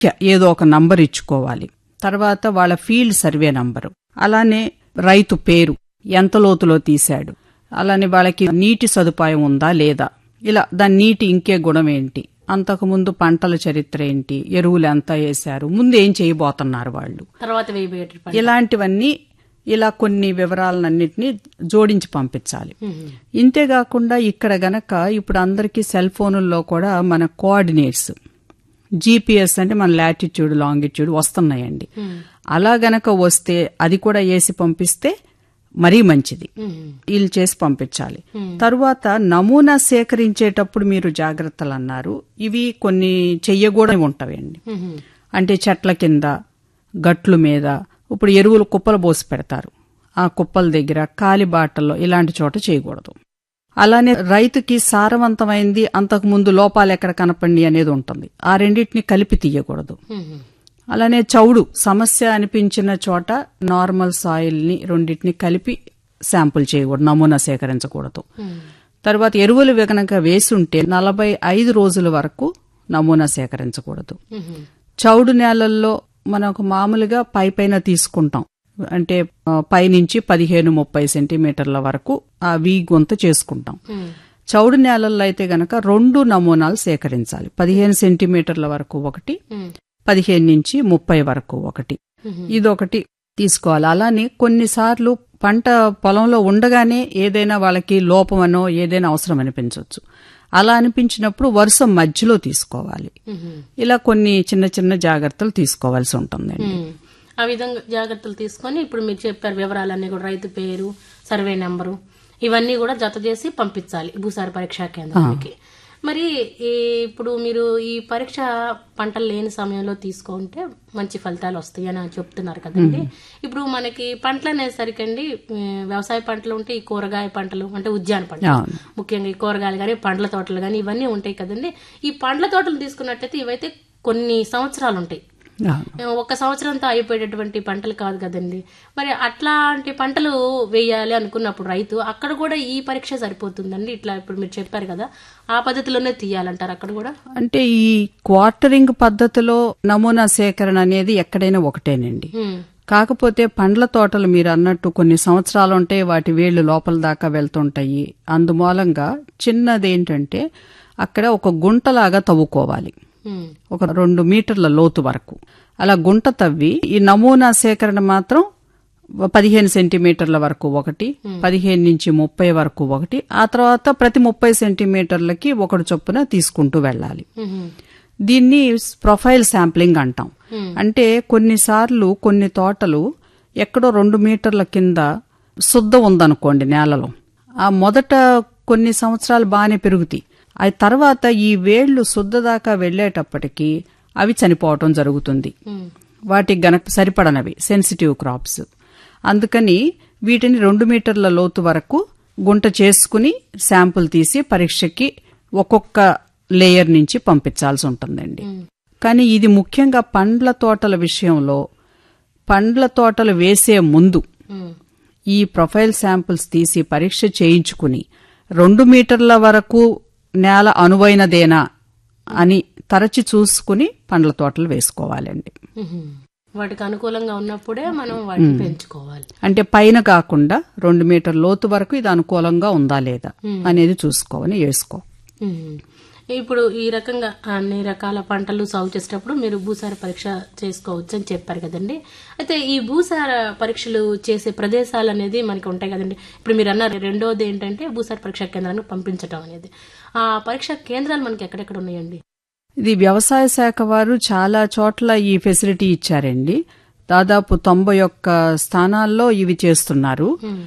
ఏదో ఒక నంబర్ ఇచ్చుకోవాలి తర్వాత వాళ్ళ ఫీల్డ్ సర్వే నంబరు అలానే రైతు పేరు ఎంత లోతులో తీశాడు అలానే వాళ్ళకి నీటి సదుపాయం ఉందా లేదా ఇలా దాని నీటి ఇంకే గుణం ఏంటి అంతకుముందు పంటల చరిత్ర ఏంటి ఎరువులు ఎంత వేశారు ముందు ఏం చేయబోతున్నారు వాళ్ళు తర్వాత వేయబోయేటి పంట ఇలాంటివన్నీ ఇలా కొన్ని వివరాలన్నింటినీ జోడించి పంపించాలి ఇంతేకాకుండా ఇక్కడ గనక ఇప్పుడు అందరికీ సెల్ ఫోనుల్లో కూడా మన కోఆర్డినేట్స్ జీపీఎస్ అంటే మన లాటిట్యూడ్ లాంగిట్యూడ్ వస్తున్నాయండి అలా గనక వస్తే అది కూడా వేసి పంపిస్తే మరీ మంచిది వీళ్ళు చేసి పంపించాలి తరువాత నమూనా సేకరించేటప్పుడు మీరు జాగ్రత్తలు అన్నారు ఇవి కొన్ని చెయ్యకూడని ఉంటాయండి అంటే చెట్ల కింద గట్లు మీద ఇప్పుడు ఎరువులు కుప్పలు పోసి పెడతారు ఆ కుప్పల దగ్గర కాలి బాటల్లో ఇలాంటి చోట చేయకూడదు అలానే రైతుకి సారవంతమైంది అంతకు ముందు లోపాలు ఎక్కడ కనపండి అనేది ఉంటుంది ఆ రెండింటిని కలిపి తీయకూడదు అలానే చౌడు సమస్య అనిపించిన చోట నార్మల్ సాయిల్ ని రెండింటిని కలిపి శాంపుల్ చేయకూడదు నమూనా సేకరించకూడదు తర్వాత ఎరువులు గనక వేసుంటే నలభై ఐదు రోజుల వరకు నమూనా సేకరించకూడదు చౌడు నేలల్లో మనకు మామూలుగా పై పైన తీసుకుంటాం అంటే ఆ, పైనుంచి పదిహేను ముప్పై సెంటీమీటర్ల వరకు ఆ వీ గుంత చేసుకుంటాం చౌడు నేలల్లో అయితే గనక రెండు నమూనాలు సేకరించాలి పదిహేను సెంటీమీటర్ల వరకు ఒకటి పదిహేను నుంచి ముప్పై వరకు ఒకటి ఇదొకటి తీసుకోవాలి అలానే కొన్నిసార్లు పంట పొలంలో ఉండగానే ఏదైనా వాళ్ళకి లోపమనో ఏదైనా అవసరం అనిపించవచ్చు అలా అనిపించినప్పుడు వరుస మధ్యలో తీసుకోవాలి ఇలా కొన్ని చిన్న చిన్న జాగ్రత్తలు తీసుకోవాల్సి ఉంటుందండి ఉమ్. ఆ విధంగా జాగ్రత్తలు తీసుకొని ఇప్పుడు మీరు చెప్పారు వివరాలన్నీ కూడా రైతు పేరు సర్వే నెంబరు ఇవన్నీ కూడా జత చేసి పంపించాలి భూసార పరీక్షా కేంద్రానికి మరి ఈ ఇప్పుడు మీరు ఈ పరీక్ష పంటలు లేని సమయంలో తీసుకుంటే మంచి ఫలితాలు వస్తాయి అని చెప్తున్నారు కదండి ఇప్పుడు మనకి పంటలు అనేసరికండి ఆ, వ్యవసాయ పంటలు ఉంటే ఈ కూరగాయ పంటలు అంటే ఉద్యాన పంటలు అవును. ముఖ్యంగా ఈ కూరగాయలు కానీ పండ్ల తోటలు కానీ ఇవన్నీ ఉంటాయి కదండి ఈ పండ్ల తోటలు తీసుకున్నట్లయితే ఇవైతే కొన్ని సంవత్సరాలు ఉంటాయి అవును. ఒక సంవత్సరంతో అయిపోయేటటువంటి పంటలు కాదు కదండి మరి అట్లాంటి పంటలు వేయాలి అనుకున్నప్పుడు రైతు అక్కడ కూడా ఈ పరీక్ష సరిపోతుందండి ఇట్లా ఇప్పుడు మీరు చెప్పారు కదా ఆ పద్ధతిలోనే తీయాలంటారు అక్కడ కూడా అంటే ఈ క్వార్టరింగ్ పద్ధతిలో నమూనా సేకరణ అనేది ఎక్కడైనా ఒకటేనండి ఉమ్, కాకపోతే పండ్ల తోటలు మీరు అన్నట్టు కొన్ని సంవత్సరాలు ఉంటాయి వాటి వేళ్లు లోపల దాకా వెళ్తుంటాయి అందుమూలంగా చిన్నది ఏంటంటే అక్కడ ఒక గుంటలాగా తవ్వుకోవాలి ఉమ్, ఒక రెండు మీటర్ల లోతు వరకు అలా గుంట తవ్వి ఈ నమూనా సేకరణ మాత్రం పదిహేను సెంటీమీటర్ల వరకు ఒకటి పదిహేను నుంచి ముప్పై వరకు ఒకటి ఆ తర్వాత ప్రతి ముప్పై సెంటీమీటర్లకి ఒకటి చొప్పున తీసుకుంటూ వెళ్ళాలి ఉమ్, దీన్ని ప్రొఫైల్ శాంప్లింగ్ అంటాం అంటే కొన్నిసార్లు కొన్ని తోటలు ఎక్కడో రెండు మీటర్ల కింద శుద్ధ ఉందనుకోండి నేలలో ఆ మొదట కొన్ని సంవత్సరాలు బాగానే పెరుగుతాయి ఆ తర్వాత ఈ వేళ్లు శుద్ధ దాకా వెళ్లేటప్పటికి అవి చనిపోవటం జరుగుతుంది ఉమ్, వాటికి గనక సరిపడనవి సెన్సిటివ్ క్రాప్స్ అందుకని వీటిని రెండు మీటర్ల లోతు వరకు గుంట చేసుకుని శాంపుల్ తీసి పరీక్షకి ఒక్కొక్క లేయర్ నుంచి పంపించాల్సి ఉంటుందండి కానీ ఇది ముఖ్యంగా పండ్ల తోటల విషయంలో పండ్ల తోటలు వేసే ముందు ఉమ్, ఈ ప్రొఫైల్ శాంపిల్స్ తీసి పరీక్ష చేయించుకుని రెండు మీటర్ల వరకు నేల అనువైనదేనా అని తరచి చూసుకుని పండ్ల తోటలు వేసుకోవాలండి ఉమ్. వాటికి అనుకూలంగా ఉన్నప్పుడే మనం వాటిని పెంచుకోవాలి అంటే పైన కాకుండా రెండు మీటర్ లోతు వరకు ఇది అనుకూలంగా ఉందా లేదా అనేది చూసుకోవాలి వేసుకో ఉమ్. ఇప్పుడు ఈ రకంగా అన్ని రకాల పంటలు సాగు చేసేటప్పుడు మీరు భూసార పరీక్ష చేసుకోవచ్చు అని చెప్పారు కదండి అయితే ఈ భూసార పరీక్షలు చేసే ప్రదేశాలు అనేది మనకి ఉంటాయి కదండి ఇప్పుడు మీరు అన్నారు రెండోది ఏంటంటే భూసార పరీక్షా కేంద్రానికి పంపించడం అనేది ఆ పరీక్షా కేంద్రాలు మనకి ఎక్కడెక్కడ ఉన్నాయండి ఇది వ్యవసాయ శాఖ వారు చాలా చోట్ల ఈ ఫెసిలిటీ ఇచ్చారండి దాదాపు తొంభై ఒక్క స్థానాల్లో ఇవి చేస్తున్నారు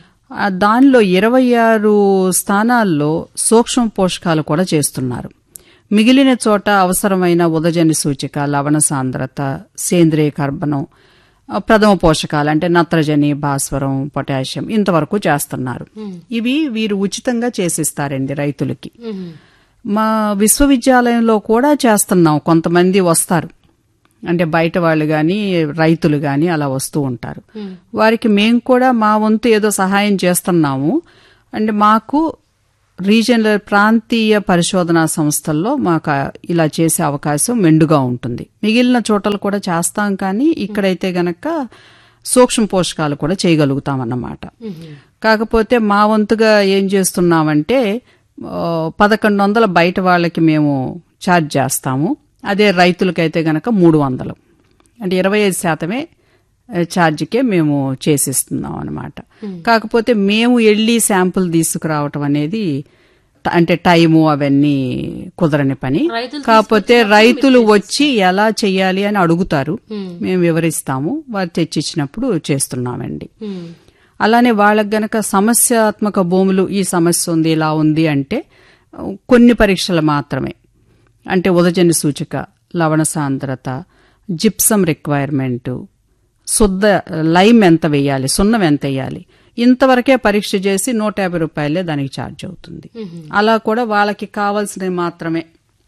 ఆ దానిలో ఇరవై ఆరు స్థానాల్లో సూక్ష్మ పోషకాలు కూడా చేస్తున్నారు మిగిలిన చోట అవసరమైన ఉదజని సూచిక లవణ సాంద్రత సేంద్రియ కర్బనం ఆ, ప్రథమ పోషకాలు అంటే నత్రజని భాస్వరం పొటాషియం ఇంతవరకు చేస్తున్నారు ఇవి వీరు ఉచితంగా చేసిస్తారండి రైతులకి ఉమ్. మా విశ్వవిద్యాలయంలో కూడా చేస్తున్నాం కొంతమంది వస్తారు అంటే బయట వాళ్ళు గాని రైతులు గాని అలా వస్తూ ఉంటారు వారికి మేము కూడా మా వంతు ఏదో సహాయం చేస్తున్నాము అంటే మాకు రీజనల్ ప్రాంతీయ పరిశోధనా సంస్థల్లో మాకు ఆ ఇలా చేసే అవకాశం మెండుగా ఉంటుంది మిగిలిన చోటలు కూడా చేస్తాం కానీ ఇక్కడైతే గనక సూక్ష్మ పోషకాలు కూడా చేయగలుగుతాం అన్నమాట కాకపోతే మా వంతుగా ఏం చేస్తున్నామంటే ఆ, పదకొండు వందల బయట వాళ్ళకి మేము ఛార్జ్ చేస్తాము అదే రైతులకైతే గనక మూడు వందలు అంటే ఇరవై ఐదు శాతమే ఆ, ఛార్జ్కే మేము చేసిస్తున్నాం అనమాట కాకపోతే మేము వెళ్ళి శాంపుల్ తీసుకురావటం అనేది ట- అంటే టైము అవన్నీ కుదరని పని రైతులు కాకపోతే రైతులు వచ్చి ఎలా చెయ్యాలి అని అడుగుతారు మేము వివరిస్తాము వారు తెచ్చిచ్చినప్పుడు చేస్తున్నామండి ఉమ్. అలానే వాళ్ళకి గనక సమస్యాత్మక భూములు ఈ సమస్య ఉంది ఇలా ఉంది అంటే ఆ, కొన్ని పరీక్షలు మాత్రమే అంటే ఉదజని సూచిక లవణ సాంద్రత జిప్సం రిక్వైర్మెంట్ శుద్ధ లైమ్ ఎంత వేయాలి సున్నం ఎంత వేయాలి ఇంతవరకే పరీక్ష చేసి నూట యాభై రూపాయలే దానికి ఛార్జ్ అవుతుంది అలా కూడా వాళ్ళకి కావాల్సినవి మాత్రమే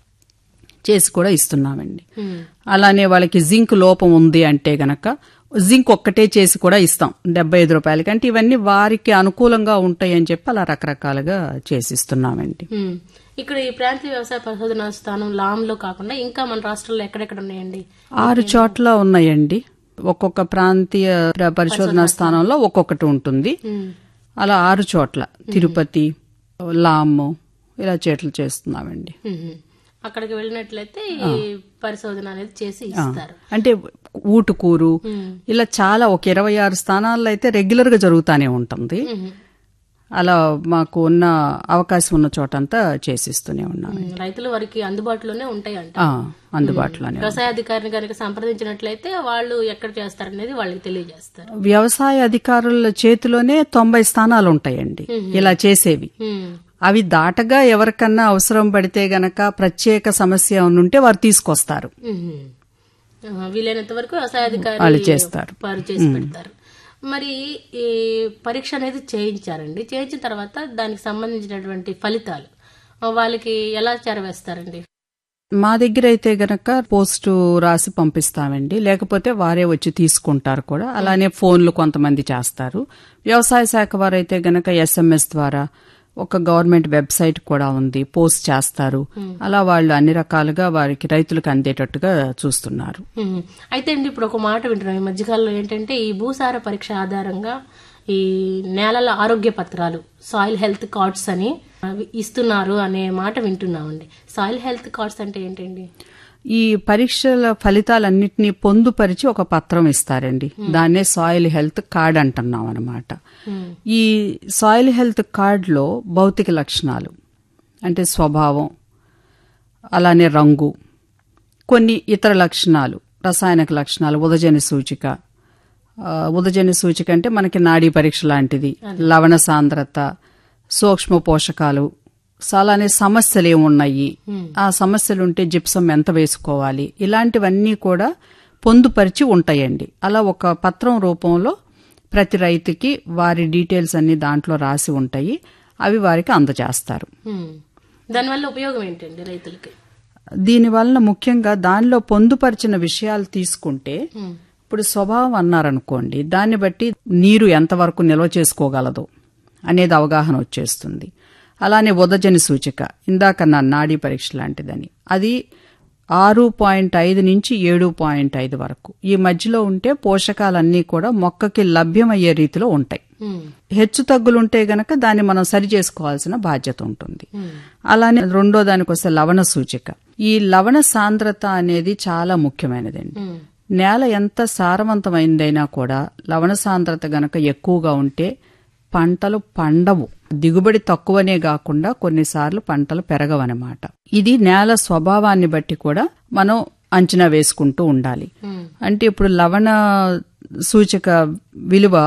చేసి కూడా ఇస్తున్నామండి ఉమ్. అలానే వాళ్ళకి జింక్ లోపం ఉంది అంటే గనక జింక్ ఒక్కటే చేసి కూడా ఇస్తాం డెబ్బై ఐదు రూపాయలకి అంటే ఇవన్నీ వారికి అనుకూలంగా ఉంటాయి అని చెప్పి అలా రకరకాలుగా చేసిస్తున్నామండి ఉమ్. ఇక్కడ ఈ ప్రాంతీయ వ్యవసాయ పరిశోధన స్థానం లాంలో కాకుండా ఇంకా మన రాష్ట్రంలో ఎక్కడెక్కడ ఉన్నాయండి ఆరు చోట్ల ఉన్నాయండి ఒక్కొక్క ప్రాంతీయ ప్ర- పరిశోధనా స్థానంలో ఒక్కొక్కటి ఉంటుంది ఉమ్. అలా ఆరు చోట్ల తిరుపతి లాము ఇలా చేట్లు చేస్తున్నామండి ఉమ్. అక్కడికి వెళ్ళినట్లయితే ఈ పరిశోధన అనేది చేసి ఇస్తారు అంటే ఊటుకూరు ఉమ్. ఇలా చాలా ఒక ఇరవై ఆరు స్థానాల్లో అయితే రెగ్యులర్ గా జరుగుతానే ఉంటుంది ఉమ్. అలా మాకు ఉన్న అవకాశం ఉన్న చోటంతా చేసిస్తూనే ఉన్నాం ఉమ్. రైతులు వారికి అందుబాటులోనే ఉంటాయి అంట ఆ, అందుబాటులోనే వ్యవసాయ అధికారిని కనుక సంప్రదించినట్లయితే వాళ్ళు ఎక్కడ చేస్తారనేది వాళ్ళకి తెలియజేస్తారు వ్యవసాయ అధికారుల చేతిలోనే తొంభై స్థానాలు ఉంటాయండి ఇలా చేసేవి ఉమ్. అవి దాటగా ఎవరికన్నా అవసరం పడితే గనక ప్రత్యేక సమస్య ఏమైనా ఉంటే వారు తీసుకొస్తారు ఉమ్. ఆ, వీలైనంత వరకు వ్యవసాయ అధికారి వాళ్ళు చేస్తారు. వారు చేసి పెడతారు మరి ఈ పరీక్ష అనేది చేయించారండి చేయించిన తర్వాత దానికి సంబంధించినటువంటి ఫలితాలు ఆ, వాళ్ళకి ఎలా చేరవేస్తారండి మా దగ్గర అయితే గనక పోస్టు రాసి పంపిస్తామండి లేకపోతే వారే వచ్చి తీసుకుంటారు కూడా అలానే ఫోన్లు కొంతమంది చేస్తారు వ్యవసాయ శాఖ వారైతే గనక ఎస్ఎంఎస్ ద్వారా ఒక గవర్నమెంట్ వెబ్సైట్ కూడా ఉంది పోస్ట్ చేస్తారు అలా వాళ్ళు అన్ని రకాలుగా వారికి రైతులకు అందేటట్టుగా చూస్తున్నారు ఉమ్. అయితే అండి ఇప్పుడు ఒక మాట వింటున్నాం ఈ మధ్యకాలంలో ఏంటంటే ఈ భూసార పరీక్ష ఆధారంగా ఈ నేలల ఆరోగ్య పత్రాలు సాయిల్ హెల్త్ కార్డ్స్ అని అవి ఇస్తున్నారు అనే మాట వింటున్నామండి సాయిల్ హెల్త్ కార్డ్స్ అంటే ఏంటండి ఈ పరీక్షల ఫలితాలన్నింటినీ పొందుపరిచి ఒక పత్రం ఇస్తారండి దాన్నే సాయిల్ హెల్త్ కార్డ్ అంటున్నాం అనమాట ఉమ్. ఈ సాయిల్ హెల్త్ కార్డులో భౌతిక లక్షణాలు అంటే స్వభావం అలానే రంగు కొన్ని ఇతర లక్షణాలు రసాయనిక లక్షణాలు ఉదజని సూచిక ఆ, ఉదజని సూచిక అంటే మనకి నాడీ పరీక్ష లాంటిది లవణ సాంద్రత సూక్ష్మ పోషకాలు సో అలానే సమస్యలు ఏమున్నాయి ఆ సమస్యలు ఉంటే జిప్సం ఎంత వేసుకోవాలి ఇలాంటివన్నీ కూడా పొందుపరిచి ఉంటాయండి అలా ఒక పత్రం రూపంలో ప్రతి రైతుకి వారి డీటెయిల్స్ అన్ని దాంట్లో రాసి ఉంటాయి అవి వారికి అందజేస్తారు ఉమ్. దానివల్ల ఉపయోగం ఏంటండి రైతులకి దీనివలన ముఖ్యంగా దానిలో పొందుపరిచిన విషయాలు తీసుకుంటే ఉమ్. ఇప్పుడు స్వభావం అన్నారనుకోండి దాన్ని బట్టి నీరు ఎంతవరకు నిల్వ చేసుకోగలదు అనేది అవగాహన వచ్చేస్తుంది అలానే ఉదజని సూచిక ఇందాక నా నాడీ పరీక్ష లాంటిదని అది ఆరు పాయింట్ ఐదు నుంచి ఏడు పాయింట్ ఐదు వరకు ఈ మధ్యలో ఉంటే పోషకాలన్నీ కూడా మొక్కకి లభ్యమయ్యే రీతిలో ఉంటాయి ఉమ్. హెచ్చు తగ్గులుంటే గనక దాన్ని మనం సరి చేసుకోవాల్సిన బాధ్యత ఉంటుంది ఉమ్. అలానే రెండో దానికి వస్తే లవణ సూచిక ఈ లవణ సాంద్రత అనేది చాలా ముఖ్యమైనదండి ఉమ్. నేల ఎంత సారవంతమైందైనా కూడా లవణ సాంద్రత గనక ఎక్కువగా ఉంటే పంటలు పండవు దిగుబడి తక్కువనే కాకుండా కొన్నిసార్లు పంటలు పెరగవన్నమాట ఇది నేల స్వభావాన్ని బట్టి కూడా మనం అంచనా వేసుకుంటూ ఉండాలి ఉమ్. అంటే ఇప్పుడు లవణ సూచిక విలువ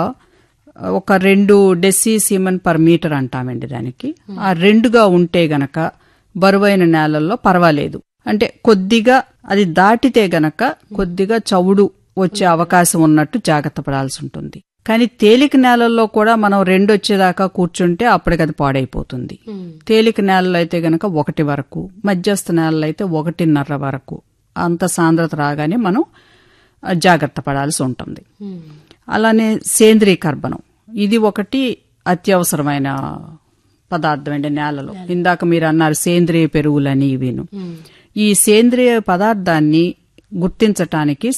ఒక రెండు డెసి సీమన్ పర్ మీటర్ అంటామండి దానికి ఆ రెండుగా ఉంటే గనక బరువైన నేలల్లో పర్వాలేదు అంటే కొద్దిగా అది దాటితే గనక కొద్దిగా చవుడు వచ్చే అవకాశం ఉన్నట్టు జాగ్రత్త పడాల్సి ఉంటుంది కానీ తేలిక నేలల్లో కూడా మనం రెండు వచ్చేదాకా కూర్చుంటే అప్పటికి అది పాడైపోతుంది ఉమ్. తేలిక నేలలు అయితే గనక ఒకటి వరకు మధ్యస్థ నేలలు అయితే ఒకటిన్నర వరకు అంత సాంద్రత రాగానే మనం ఆ, జాగ్రత్త పడాల్సి ఉంటుంది ఉమ్. అలానే సేంద్రీయ కర్బనం ఇది ఒకటి అత్యవసరమైన పదార్థం అండి నేలలో ఇందాక మీరు అన్నారు సేంద్రియ పెరుగులని ఇవిను ఉమ్. ఈ సేంద్రియ పదార్థాన్ని గుర్తించటానికి